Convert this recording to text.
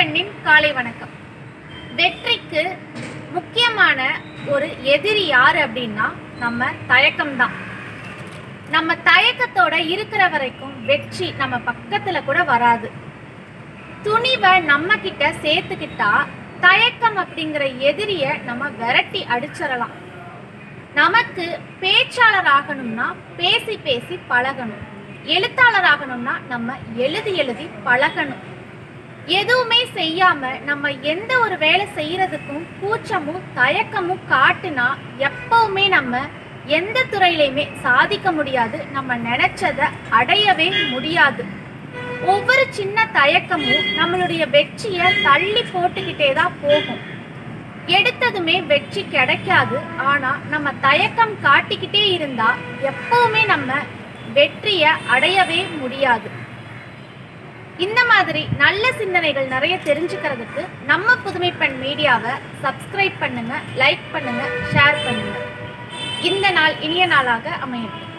பெண்ணின் காலை வணக்கம் வெற்றிக்கு முக்கியமான ஒரு எதிரி யாரு அப்படின்னா நம்ம தயக்கம்தான் நம்ம தயக்கத்தோட இருக்கிற வரைக்கும் வெற்றி நம்ம பக்கத்துல கூட வராது துணிவை நம்ம கிட்ட சேர்த்துக்கிட்டா தயக்கம் அப்படிங்கிற எதிரிய நம்ம விரட்டி அடிச்சிடலாம் நமக்கு பேச்சாளர் ஆகணும்னா பேசி பேசி பழகணும் எழுத்தாளர் ஆகணும்னா நம்ம எழுதி எழுதி பழகணும் எதுவுமே செய்யாம நம்ம எந்த ஒரு வேலை செய்யறதுக்கும் கூச்சமும் தயக்கமும் காட்டுனா எப்பவுமே நம்ம எந்த துறையிலையுமே சாதிக்க முடியாது நம்ம நினைச்சத அடையவே முடியாது ஒவ்வொரு சின்ன தயக்கமும் நம்மளுடைய வெற்றியை தள்ளி போட்டுக்கிட்டே தான் போகும் எடுத்ததுமே வெற்றி கிடைக்காது ஆனா நம்ம தயக்கம் காட்டிக்கிட்டே இருந்தா எப்பவுமே நம்ம வெற்றியை அடையவே முடியாது இந்த மாதிரி நல்ல சிந்தனைகள் நிறைய தெரிஞ்சுக்கிறதுக்கு நம்ம புதுமை பெண் மீடியாவை சப்ஸ்கிரைப் பண்ணுங்க லைக் பண்ணுங்க ஷேர் பண்ணுங்க இந்த நாள் இனிய நாளாக அமையட்டும்